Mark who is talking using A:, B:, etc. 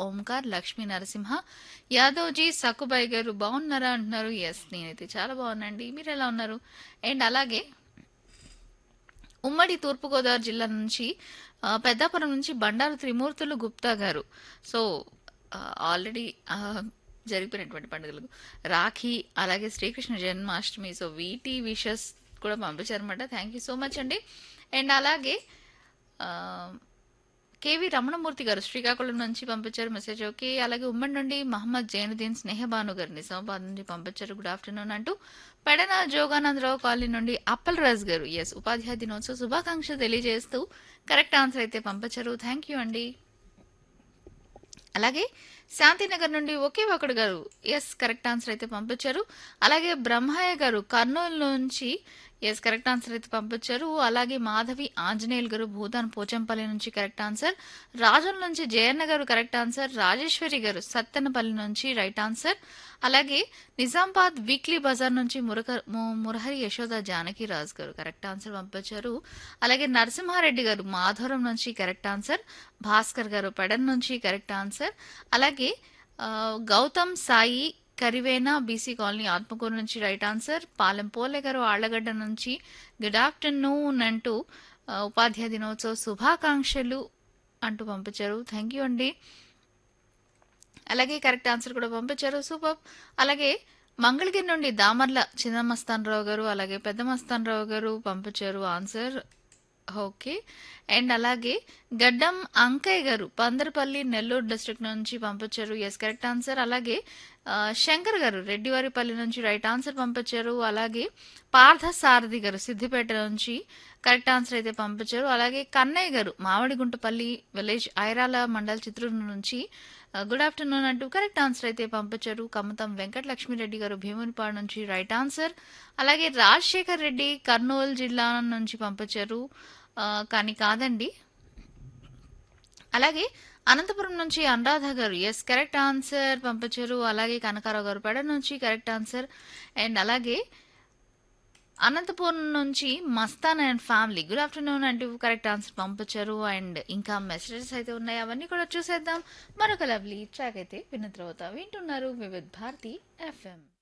A: ఓంకార్ లక్ష్మీ నరసింహ యాదవ్జీ సక్కుబాయి గారు బాగున్నారా అంటున్నారు ఎస్ నేనైతే చాలా బాగున్నాండి మీరు ఎలా ఉన్నారు అండ్ అలాగే ఉమ్మడి తూర్పుగోదావరి జిల్లా నుంచి ఆ, పెద్దాపురం నుంచి బండారు త్రిమూర్తులు గుప్తా గారు సో ఆల్రెడీ జరిగిపోయినటువంటి పండుగలు రాఖీ అలాగే శ్రీకృష్ణ జన్మాష్టమి సో వీటి విషెస్ కూడా పంపించారనమాట థ్యాంక్ యూ సో మచ్ అండి అండ్ అలాగే ఆ, కేవి రమణమూర్తి గారు శ్రీకాకుళం నుంచి పంపించారు మెసేజ్ ఓకే అలాగే ఉమ్మడి నుండి మహమ్మద్ జైనుద్దీన్ స్నేహబాను గారు నిజామాబాద్ నుండి పంపించారు గుడ్ ఆఫ్టర్నూన్ అంటూ పెడన జోగానందరావు కాలనీ నుండి అప్పల్ రాజ్ గారు ఎస్ ఉపాధ్యాయ దినోత్సవ శుభాకాంక్షలు తెలియజేస్తూ కరెక్ట్ ఆన్సర్ అయితే పంపించారు థ్యాంక్ యూ అండి అలాగే శాంతినగర్ నుండి ఒకే ఒకడు గారు ఎస్ కరెక్ట్ ఆన్సర్ అయితే పంపించారు అలాగే బ్రహ్మయ్య గారు కర్నూలు నుంచి ఎస్ కరెక్ట్ ఆన్సర్ అయితే పంపించారు అలాగే మాధవి ఆంజనేయులు గారు భూతాన్ పోచంపల్లి నుంచి కరెక్ట్ ఆన్సర్ రాజుల నుంచి జయన్న గారు కరెక్ట్ ఆన్సర్ రాజేశ్వరి గారు సత్తెనపల్లి నుంచి రైట్ ఆన్సర్ అలాగే నిజామాబాద్ వీక్లీ బజార్ నుంచి మురక ము- మురహరి యశోద జానకి రాజు గారు కరెక్ట్ ఆన్సర్ పంపించారు అలాగే నరసింహారెడ్డి గారు మాధవరం నుంచి కరెక్ట్ ఆన్సర్ భాస్కర్ గారు పెడన్ నుంచి కరెక్ట్ ఆన్సర్ అలాగే ఆ, గౌతమ్ సాయి కరివేనా బీసీ కాలనీ ఆత్మకూరు నుంచి రైట్ ఆన్సర్ పాలెం పోలే గారు ఆళ్లగడ్డ నుంచి గుడ్ ఆఫ్టర్నూన్ అంటూ ఆ, ఉపాధ్యాయ దినోత్సవ శుభాకాంక్షలు అంటూ పంపించారు థ్యాంక్ యూ అండి అలాగే కరెక్ట్ ఆన్సర్ కూడా పంపించారు సూపర్ అలాగే మంగళగిరి నుండి దామర్ల చిన్నమస్తానరావు గారు అలాగే పెద్ద మస్తానరావు గారు పంపించారు ఆన్సర్ ఓకే అండ్ అలాగే గడ్డం అంకయ్య గారు పందరపల్లి నెల్లూరు డిస్ట్రిక్ట్ నుంచి పంపించారు ఎస్ కరెక్ట్ ఆన్సర్ అలాగే ఆ, శంకర్ గారు రెడ్డివారిపల్లి నుంచి రైట్ ఆన్సర్ పంపించారు అలాగే పార్థ సారథి గారు సిద్దిపేట నుంచి కరెక్ట్ ఆన్సర్ అయితే పంపించారు అలాగే కన్నయ్య గారు మామిడిగుంటపల్లి విలేజ్ ఐరాల మండల్ చిత్తూరు నుంచి గుడ్ ఆఫ్టర్నూన్ అంటూ కరెక్ట్ ఆన్సర్ అయితే పంపించారు కమతం వెంకట లక్ష్మీరెడ్డి గారు భీమునిపాడు నుంచి రైట్ ఆన్సర్ అలాగే రాజశేఖర్ రెడ్డి కర్నూలు జిల్లా నుంచి పంపించారు ఆ, కానీ కాదండి అలాగే అనంతపురం నుంచి అనురాధ గారు ఎస్ కరెక్ట్ ఆన్సర్ పంపించారు అలాగే కనకారావు గారు పెడ నుంచి కరెక్ట్ ఆన్సర్ అండ్ అలాగే అనంతపురం నుంచి Mastan and family good afternoon అంటూ కరెక్ట్ ఆన్సర్ పంపించారు అండ్ ఇంకా మెసేజెస్ అయితే ఉన్నాయి అవన్నీ కూడా చూసేద్దాం మరొక లవ్లీ ట్రాక్ అయితే విన్న తర్వాత వింటున్నారు వివిధ్ భారతి ఎఫ్ఎం